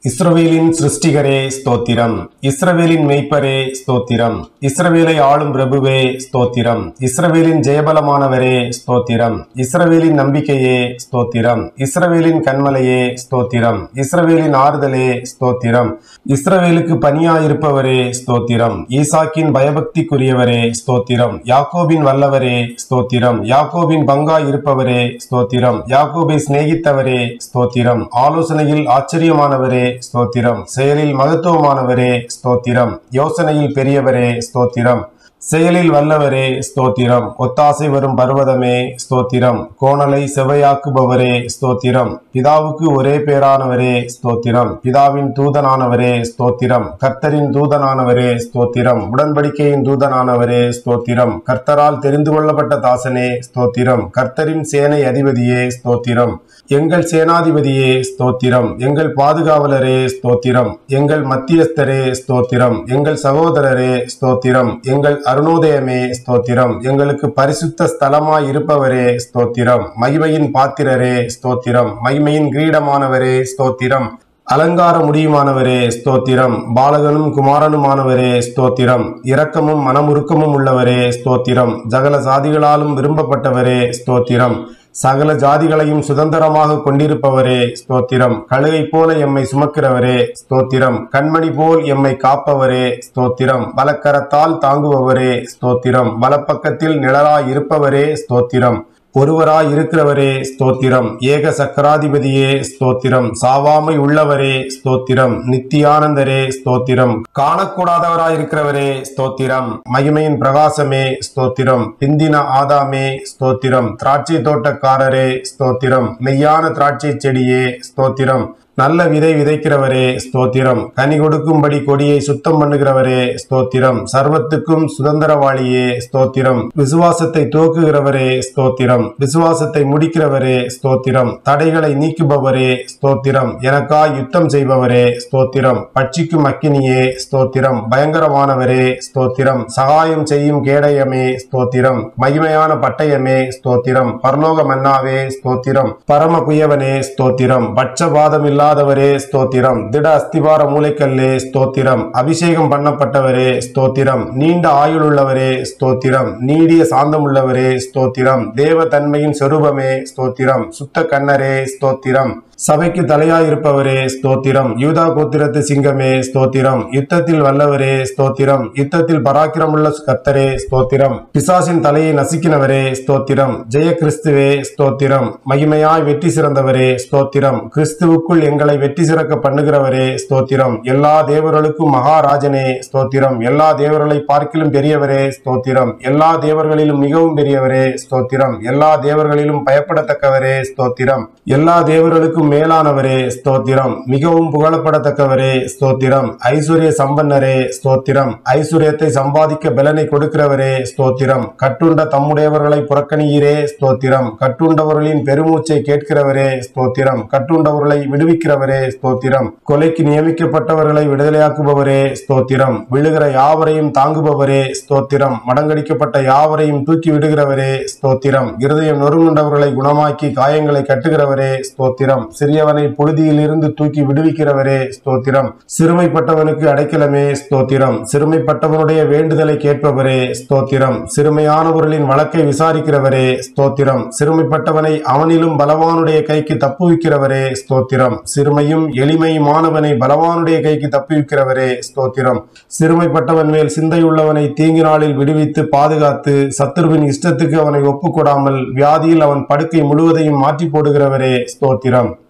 இஸ்ரவேலின் சிருஷ்டிகரே ஸ்தோத்திரம் இஸ்ரவேலின் மெய்ப்பரே ஸ்தோத்திரம் இஸ்ரவேலை ஆளும் பிரபுவே ஸ்தோத்திரம் இஸ்ரவேலின் ஜெயபலமானவரே ஸ்தோத்திரம் இஸ்ரவேலின் நம்பிக்கையே ஸ்தோத்திரம் இஸ்ரவேலின் கண்மலையே ஸ்தோத்திரம் இஸ்ரவேலின் ஆறுதலே ஸ்தோத்திரம் இஸ்ரவேலுக்கு பணியாயிருப்பவரே ஸ்தோத்திரம் ஈசாக்கின் பயபக்திக்குரியவரே ஸ்தோத்திரம் யாக்கோபின் வல்லவரே ஸ்தோத்திரம் யாக்கோபின் பங்காய் இருப்பவரே ஸ்தோத்திரம் யாக்கோபை சிநேகித்தவரே ஸ்தோத்திரம் ஆலோசனையில் ஆச்சரியமானவரே ஸ்தோத்திரம் செயலில் மகத்துவமானவரே ஸ்தோத்திரம் யோசனையில் பெரியவரே ஸ்தோத்திரம் செயலில் வல்லவரே ஸ்தோத்திரம் ஒத்தாசை வரும் பர்வதமே ஸ்தோத்திரம் கோணலை செவையாக்குபவரே ஸ்தோத்திரம் பிதாவுக்கு ஒரே பேரானவரே ஸ்தோத்திரம் பிதாவின் தூதனானவரே ஸ்தோத்திரம் கர்த்தரின் தூதனானவரே ஸ்தோத்திரம் உடன்படிக்கையின் தூதனானவரே ஸ்தோத்திரம் கர்த்தரால் தெரிந்து கொள்ளப்பட்ட தாசனே ஸ்தோத்திரம் கர்த்தரின் சேனை அதிபதியே ஸ்தோத்திரம் எங்கள் சேனாதிபதியே ஸ்தோத்திரம் எங்கள் பாதுகாவலரே ஸ்தோத்திரம் எங்கள் மத்தியஸ்தரே ஸ்தோத்திரம் எங்கள் சகோதரரே ஸ்தோத்திரம் எங்கள் அருணோதயமே ஸ்தோத்திரம் எங்களுக்கு பரிசுத்த ஸ்தலமாய் இருப்பவரே ஸ்தோத்திரம் மகிமையின் பாத்திரரே ஸ்தோத்திரம் மகிமையின் கிரீடமானவரே ஸ்தோத்திரம் அலங்கார முடியுமானவரே ஸ்தோத்திரம் பாலகனும் குமாரனுமானவரே ஸ்தோத்திரம் இரக்கமும் மனமுருக்கமும் உள்ளவரே ஸ்தோத்திரம் சகல சாதிகளாலும் விரும்பப்பட்டவரே ஸ்தோத்திரம் சகல ஜாதிகளையும் சுதந்திரமாக கொண்டிருப்பவரே ஸ்தோத்திரம் கழுகை போல எம்மை சுமக்கிறவரே ஸ்தோத்திரம் கண்மணி போல் எம்மை காப்பவரே ஸ்தோத்திரம் பலக்கரத்தால் தாங்குபவரே ஸ்தோத்திரம் பலப்பக்கத்தில் நிழலாய் இருப்பவரே ஸ்தோத்திரம் ஒருவராய் இருக்கிறவரே ஸ்தோத்திரம் ஏக சக்கராதிபதியே ஸ்தோத்திரம் சாவாமை உள்ளவரே ஸ்தோத்திரம் நித்தியானந்தரே ஸ்தோத்திரம் காணக்கூடாதவராய் இருக்கிறவரே ஸ்தோத்திரம் மகிமையின் பிரகாசமே ஸ்தோத்திரம் பிந்தின ஆதாமே ஸ்தோத்திரம் திராட்சை தோட்டக்காரரே ஸ்தோத்திரம் மெய்யான திராட்சை செடியே ஸ்தோத்திரம் நல்ல விதை விதைக்கிறவரே ஸ்தோத்திரம் கனி கொடுக்கும்படி கொடியை சுத்தம் பண்ணுகிறவரே ஸ்தோத்திரம் சர்வத்துக்கும் சுதந்திரவாளியே ஸ்தோத்திரம் விசுவாசத்தை துவக்குகிறவரே ஸ்தோத்திரம் விசுவாசத்தை முடிக்கிறவரே ஸ்தோத்திரம் தடைகளை நீக்குபவரே ஸ்தோத்திரம் எனக்காய் யுத்தம் செய்பவரே ஸ்தோத்திரம் பட்சிக்கும் அக்கினியே ஸ்தோத்திரம் பயங்கரமானவரே ஸ்தோத்திரம் சகாயம் செய்யும் கேடயமே ஸ்தோத்திரம் மகிமையான பட்டயமே ஸ்தோத்திரம் பரலோக மன்னாவே ஸ்தோத்திரம் பரம குயவனே ஸ்தோத்திரம் பட்சபாதம் இல்லாதவரே ஸ்தோத்திரம் திட அஸ்திபார மூளைக்கல்லே ஸ்தோத்திரம் அபிஷேகம் பண்ணப்பட்டவரே ஸ்தோத்திரம் நீண்ட ஆயுளுள்ளவரே ஸ்தோத்திரம் நீடிய சாந்தமுள்ளவரே ஸ்தோத்திரம் தேவ தன்மையின் சொரூபமே ஸ்தோத்திரம் சுத்த கண்ணரே ஸ்தோத்திரம் சபைக்கு தலையாயிருப்பவரே ஸ்தோத்திரம் யூதா கோத்திரத்து சிங்கமே ஸ்தோத்திரம் யுத்தத்தில் வல்லவரே ஸ்தோத்திரம் யுத்தத்தில் பராக்கிரமுள்ள கர்த்தரே ஸ்தோத்திரம் பிசாசின் தலையை நசுக்கினவரே ஸ்தோத்திரம் ஜெய கிறிஸ்துவே ஸ்தோத்திரம் மகிமையாய் வெற்றி சிறந்தவரே ஸ்தோத்திரம் கிறிஸ்துவுக்குள் எங்களை வெற்றி சிறக்க பண்ணுகிறவரே ஸ்தோத்திரம் எல்லா தேவர்களுக்கும் மகாராஜனே ஸ்தோத்திரம் எல்லா தேவர்களை பார்க்கிலும் பெரியவரே ஸ்தோத்திரம் எல்லா தேவர்களிலும் மிகவும் பெரியவரே ஸ்தோத்திரம் எல்லா தேவர்களிலும் பயப்படத்தக்கவரே ஸ்தோத்திரம் எல்லா தேவர்களுக்கும் மேலானவரே ஸ்தோத்திரம் மிகவும் புகழப்படத்தக்கவரே ஸ்தோத்திரம் ஐஸ்வர்ய சம்பன்னரே ஸ்தோத்திரம் ஐஸ்வர்யத்தை சம்பாதிக்க பலனை கொடுக்கிறவரே ஸ்தோத்திரம் கட்டுண்ட தம்முடையவர்களை புறக்கணியீரே ஸ்தோத்திரம் கட்டுண்டவர்களின் பெருமூச்சை கேட்கிறவரே ஸ்தோத்திரம் கட்டுண்டவர்களை விடுவிக்கிறவரே ஸ்தோத்திரம் கொலைக்கு நியமிக்கப்பட்டவர்களை விடுதலையாக்குபவரே ஸ்தோத்திரம் விழுகிற யாவரையும் தாங்குபவரே ஸ்தோத்திரம் மடங்கடிக்கப்பட்ட யாவரையும் தூக்கி விடுகிறவரே ஸ்தோத்திரம் இருதயம் நொறுங்குண்டவர்களை குணமாக்கி காயங்களை கட்டுகிறவரே ஸ்தோத்திரம் சிறியவனை புழுதியிலிருந்து தூக்கி விடுவிக்கிறவரே ஸ்தோத்திரம் சிறுமைப்பட்டவனுக்கு அடைக்கலமே ஸ்தோத்திரம் சிறுமைப்பட்டவனுடைய வேண்டுதலை கேட்பவரே ஸ்தோத்திரம் சிறுமையானவர்களின் வழக்கை விசாரிக்கிறவரே ஸ்தோத்திரம் சிறுமைப்பட்டவனை அவனிலும் பலவானுடைய கைக்கு தப்புவிக்கிறவரே ஸ்தோத்திரம் சிறுமையும் எளிமையுமானவனை பலவானுடைய கைக்கு தப்புவிக்கிறவரே ஸ்தோத்திரம் சிறுமைப்பட்டவன் மேல் சிந்தையுள்ளவனை தீங்கு நாளில் விடுவித்து பாதுகாத்து சத்துருவின் இஷ்டத்துக்கு அவனை ஒப்புக்கொடாமல் வியாதியில் அவன் படுக்கை முழுவதையும் மாற்றி போடுகிறவரே ஸ்தோத்திரம்